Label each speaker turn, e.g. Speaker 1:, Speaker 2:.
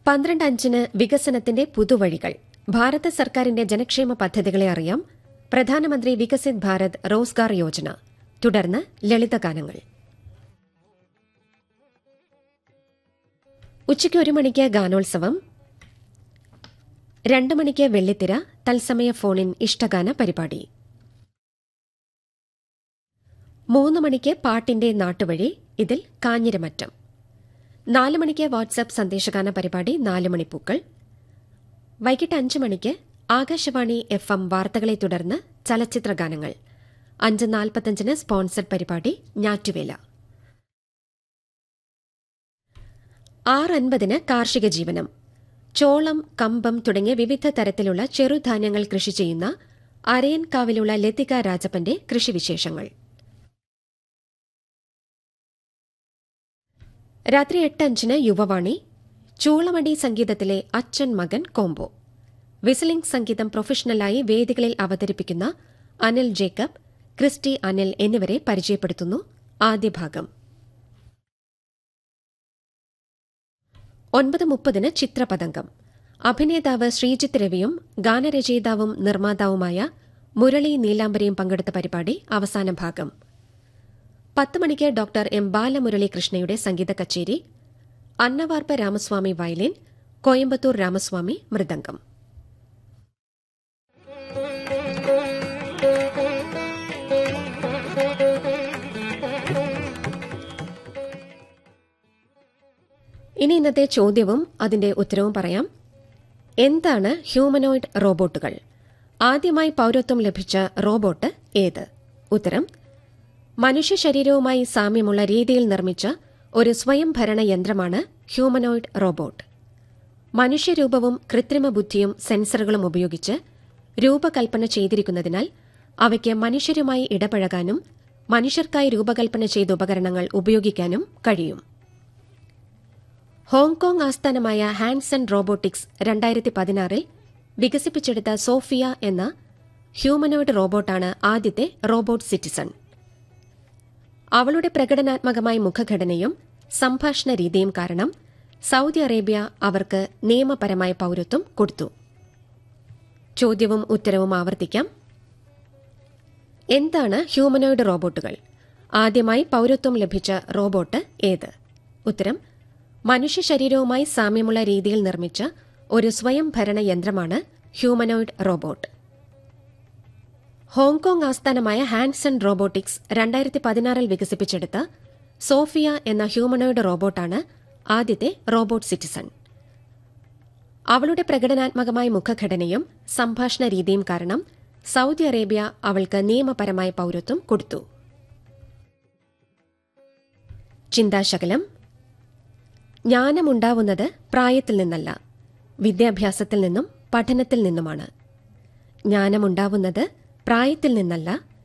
Speaker 1: പന്ത്രണ്ട് അഞ്ചിന് വികസനത്തിന്റെ പുതുവഴികൾ ഭാരത സർക്കാരിന്റെ ജനക്ഷേമ പദ്ധതികളെ അറിയാം പ്രധാനമന്ത്രി വികസിത് ഭാരത് റോസ്ഗാർ യോജന തുടർന്ന് ലളിതഗാനങ്ങൾ ഉച്ചയ്ക്ക് ഒരു മണിക്ക് ഗാനോത്സവം രണ്ട് മണിക്ക് വെള്ളിത്തിര തത്സമയ ഫോണിൻ ഇഷ്ടഗാന പരിപാടി മൂന്ന് മണിക്ക് പാട്ടിന്റെ നാട്ടുവഴി ഇതിൽ കാഞ്ഞിരമറ്റം നാല് മണിക്ക് വാട്സാപ്പ് സന്ദേശഗാന പരിപാടി നാല് മണിപ്പൂക്കൾ വൈകിട്ട് അഞ്ച് മണിക്ക് ആകാശവാണി എഫ് എം വാർത്തകളെ തുടർന്ന് ചലച്ചിത്ര ഗാനങ്ങൾ അഞ്ച് നാൽപ്പത്തഞ്ചിന് സ്പോൺസർഡ് പരിപാടി ഞാറ്റുവേല ആറ് അൻപതിന് കാർഷിക ജീവനം ചോളം കമ്പം തുടങ്ങിയ വിവിധ തരത്തിലുള്ള ചെറുധാന്യങ്ങൾ കൃഷി ചെയ്യുന്ന അരയൻകാവിലുള്ള ലതിക രാജപ്പന്റെ കൃഷിവിശേഷങ്ങൾ രാത്രി എട്ട് അഞ്ചിന് യുവവാണി ചൂളമടി സംഗീതത്തിലെ അച്ഛൻ മകൻ കോംബോ വിസിലിംഗ് സംഗീതം പ്രൊഫഷണലായി വേദികളിൽ അവതരിപ്പിക്കുന്ന അനിൽ ജേക്കബ് ക്രിസ്റ്റി അനിൽ എന്നിവരെ പരിചയപ്പെടുത്തുന്നു ആദ്യ ഭാഗം ഒൻപത് മുപ്പതിന് ചിത്രപതംഗം അഭിനേതാവ് ശ്രീജിത്ത് രവിയും ഗാനരചയിതാവും നിർമ്മാതാവുമായ മുരളി നീലാംബരിയും പങ്കെടുത്ത പരിപാടി അവസാന ഭാഗം പത്ത് മണിക്ക് ഡോക്ടർ എം ബാലമുരളി കൃഷ്ണയുടെ സംഗീത കച്ചേരി അന്നവാർപ്പ രാമസ്വാമി വയലിൻ കോയമ്പത്തൂർ രാമസ്വാമി മൃദംഗം ഇനി ഇന്നത്തെ ചോദ്യവും അതിന്റെ ഉത്തരവും പറയാം എന്താണ് ഹ്യൂമനോയിഡ് റോബോട്ടുകൾ ആദ്യമായി പൌരത്വം ലഭിച്ച റോബോട്ട് ഏത് ഉത്തരം മനുഷ്യ ശരീരവുമായി സാമ്യമുള്ള രീതിയിൽ നിർമ്മിച്ച ഒരു സ്വയംഭരണ യന്ത്രമാണ് ഹ്യൂമനോയിഡ് റോബോട്ട് മനുഷ്യരൂപവും കൃത്രിമ ബുദ്ധിയും സെൻസറുകളും ഉപയോഗിച്ച് രൂപകൽപ്പന ചെയ്തിരിക്കുന്നതിനാൽ അവയ്ക്ക് മനുഷ്യരുമായി ഇടപഴകാനും മനുഷ്യർക്കായി രൂപകൽപ്പന ചെയ്ത ഉപകരണങ്ങൾ ഉപയോഗിക്കാനും കഴിയും ഹോങ്കോങ് ആസ്ഥാനമായ ഹാൻസൺ റോബോട്ടിക്സ് രണ്ടായിരത്തി പതിനാറിൽ വികസിപ്പിച്ചെടുത്ത സോഫിയ എന്ന ഹ്യൂമനോയിഡ് റോബോട്ടാണ് ആദ്യത്തെ റോബോട്ട് സിറ്റിസൺ അവളുടെ പ്രകടനാത്മകമായ മുഖഘടനയും സംഭാഷണ രീതിയും കാരണം സൌദി അറേബ്യ അവർക്ക് നിയമപരമായ പൌരത്വം കൊടുത്തു ചോദ്യവും ഉത്തരവും ആവർത്തിക്കാം എന്താണ് ഹ്യൂമനോയിഡ് റോബോട്ടുകൾ ആദ്യമായി പൌരത്വം ലഭിച്ച റോബോട്ട് ഏത് ഉത്തരം മനുഷ്യ ശരീരവുമായി സാമ്യമുള്ള രീതിയിൽ നിർമ്മിച്ച ഒരു സ്വയംഭരണ യന്ത്രമാണ് ഹ്യൂമനോയിഡ് റോബോട്ട് ഹോങ്കോങ് ആസ്ഥാനമായ ഹാൻസൺ റോബോട്ടിക്സ് രണ്ടായിരത്തി പതിനാറിൽ വികസിപ്പിച്ചെടുത്ത സോഫിയ എന്ന ഹ്യൂമനോയിഡ് റോബോട്ടാണ് ആദ്യത്തെ റോബോട്ട് സിറ്റിസൺ അവളുടെ പ്രകടനാത്മകമായ മുഖഘടനയും സംഭാഷണ രീതിയും കാരണം സൌദി അറേബ്യ അവൾക്ക് നിയമപരമായ പൌരത്വം കൊടുത്തു ചിന്താശകലം ജ്ഞാനമുണ്ടാവുന്നത് പ്രായത്തിൽ നിന്നല്ല വിദ്യാഭ്യാസത്തിൽ നിന്നും പഠനത്തിൽ നിന്നുമാണ് ജ്ഞാനമുണ്ടാവുന്നത് പ്രായത്തിൽ നിന്നല്ല